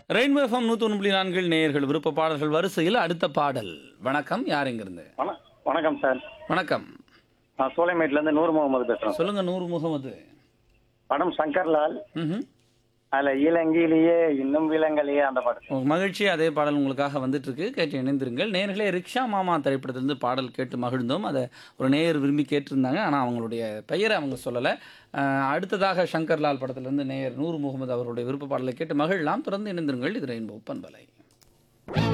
Rainbow FM நூற்றி ஒன்று புள்ளி நான்கில் நேயர்கள் விருப்ப பாடல்கள் வரிசையில் அடுத்த பாடல் வணக்கம் யார் இங்கிருந்து வண- வணக்கம் சார் வணக்கம் நான் சோலைமேட்லேருந்து நூறு முகமது பேசுகிறேன் சொல்லுங்க நூறு முகமது படம் சங்கர்லால் ம்ஹும். அதில் இளங்கிலேயே இன்னும் விலங்கலையே அந்த பாட்டு உங்க மகிழ்ச்சி அதே பாடல் உங்களுக்காக வந்துட்டு இருக்கு கேட்டு இணைந்திருங்கள் நேர்களே ரிக்ஷா மாமா திரைப்படத்திலிருந்து பாடல் கேட்டு மகிழ்ந்தோம் அதை ஒரு நேயர் விரும்பி கேட்டிருந்தாங்க ஆனால் அவங்களுடைய பெயரை அவங்க சொல்லலை அஹ், அடுத்ததாக சங்கர்லால் படத்திலிருந்து நேயர் நூறு முகமது அவருடைய விருப்ப பாடலை கேட்டு மகிழலாம் தொடர்ந்து இணைந்திருங்கள் இது ரெயின்போ பண்பலை